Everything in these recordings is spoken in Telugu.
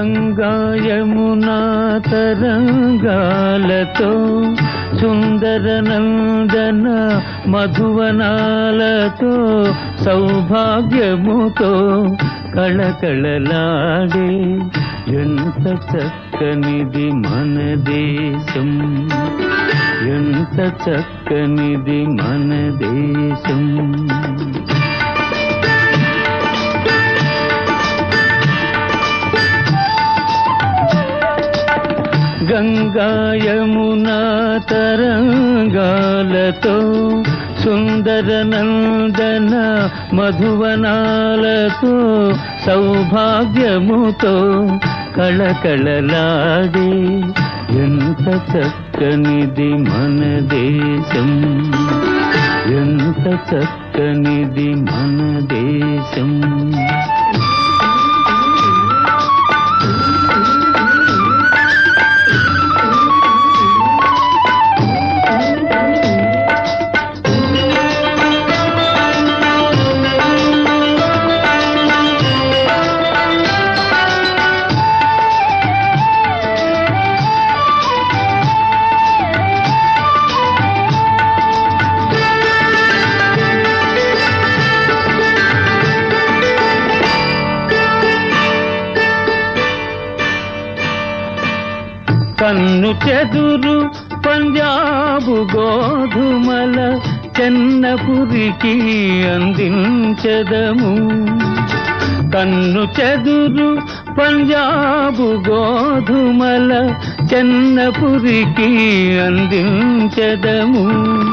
గంగాయమునా తరంగాలతో సుందర నందన మధువనాలతో సౌభాగ్యముతో కళకళలాడే ఎంత చక్కనిది మన దేశం ఎంత చక్కనిది మన దేశం గంగాయమునా తరంగాలతో సుందర నందన మధువనాలతో సౌభాగ్యముతో కళకళలాడే ఎంత చక్కనిది మన దేశం ఎంత చక్కనిది మన దేశం కన్ను చెదురు పంజాబు గోధుమల చెన్నపురికి అందించదము కన్ను చెదురు పంజాబు గోధుమల చెన్నపురికి అందించదము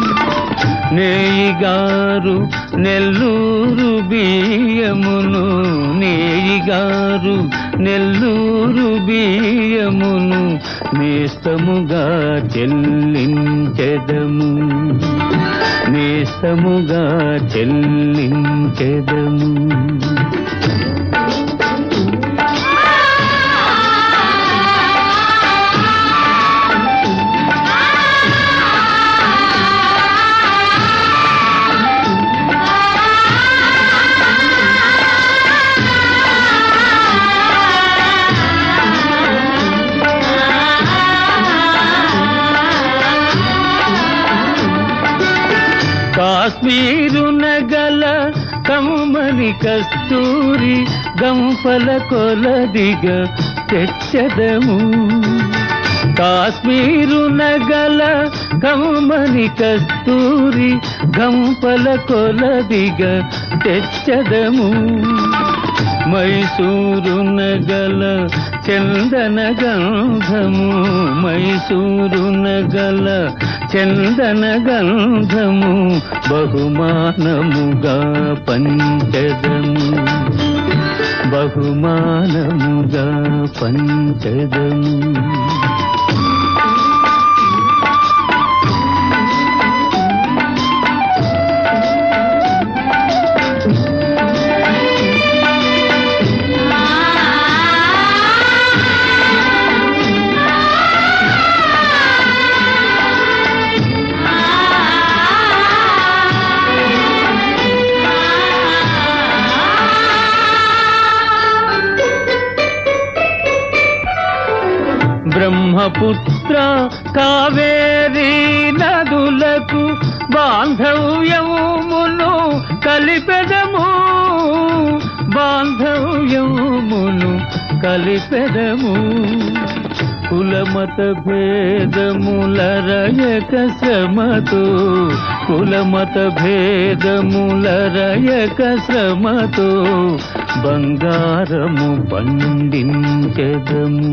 నేయిగారు నెల్లూరు బియ్యమును నేయిగారు నెల్లూరు బియ్యమును నేస్తముగా చెల్లించెదము నేస్తముగా చెల్లించెదము కాశ్మీరు నగల కమ్మని కస్తూరి గంపల కొలదిగ తెచ్చదము కాశ్మీరు నగల కమ్మని కస్తూరి గంపల కొలదిగ తెచ్చదము మైసూరు నగల చందన గంధము మైసూరు నగల చందన గంధము బహుమానముగా పంచదము బహుమానముగా పంచదము బ్రహ్మపుత్ర కావేరీ నదులకు బాంధవ్యమును కలిపెదము బాంధవ్యమును కలిపెదము కులమత భేదముల రయక శ్రమతో కులమత భేదముల రయక శ్రమతో బంగారము పండించెదము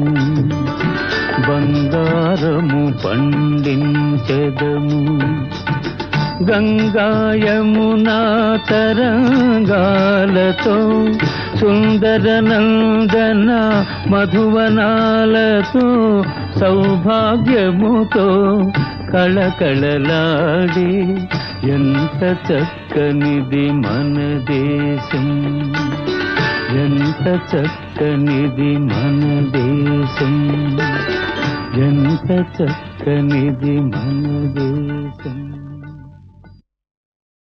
బంగారము పండించెదము గంగాయమునా తరంగాలతో సుందర నందన మధువనాలతో సౌభాగ్యముతో కళకళలాడి ఎంత చక్కనిది మన దేశం ఎంత చక్కనిది మన దేశం ఎంత చక్కనిది మన దేశం